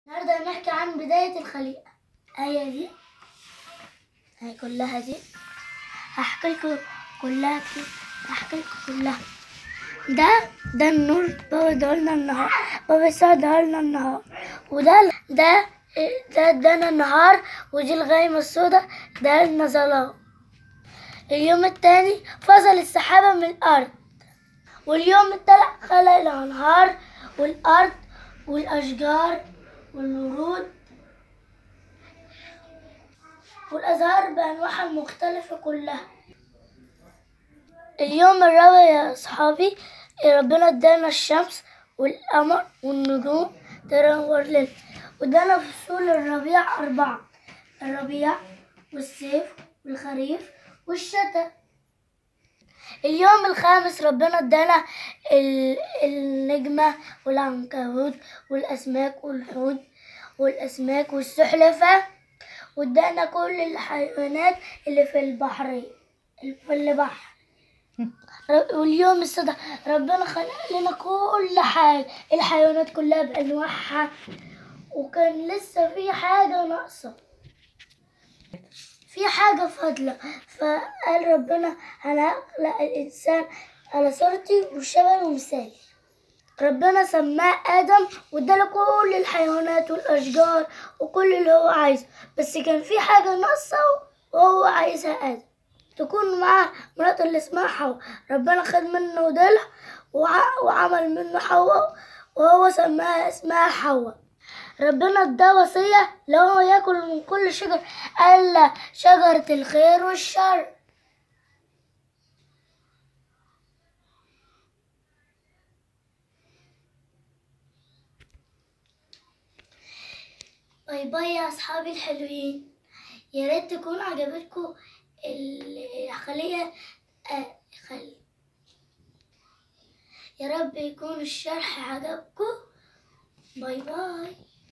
النهارده هنحكي عن بداية الخليقة هي دي هي كلها دي هحكي لكم كلها كده هحكي لكم كلها ده ده النور بابا ده لنا النهار بابا سعد لنا النهار وده ده ده ادانا النهار ودي الغيمة السوداء ده لنا ظلام اليوم التاني فصل السحابة من الأرض واليوم التالت خلق الأنهار والأرض والأشجار والورود والأزهار بأنواعها المختلفة كلها اليوم الرابع يا أصحابي ربنا ادانا الشمس والقمر والنجوم تنور ليل وادانا فصول الربيع أربعة الربيع والصيف والخريف والشتاء اليوم الخامس ربنا ادانا ال- النجمة والعنكبوت والأسماك والحوت والأسماك والسحلفة وادانا كل الحيوانات اللي في البحر في البحر ر- واليوم السادس ربنا خلق لنا كل حاجة الحيوانات كلها بأنواعها وكان لسه في حاجة ناقصة في حاجة فاضلة فقال ربنا هنخلق الإنسان على صورتي وشبهي ومثالي ربنا سماه آدم واداله كل الحيوانات والأشجار وكل اللي هو عايزه بس كان في حاجة ناقصة وهو عايزها آدم تكون معاه مراته اللي اسمها حواء ربنا خد منه ضلع وع- وعمل منه حواء وهو سماها اسمها حواء ربنا اداه وصية لو هو ياكل من كل شجر إلا شجرة الخير والشر باي باي يا أصحابي الحلوين يا ريت تكون عجبتكم الخلية آه خلي يا رب يكون الشرح عجبكم باي باي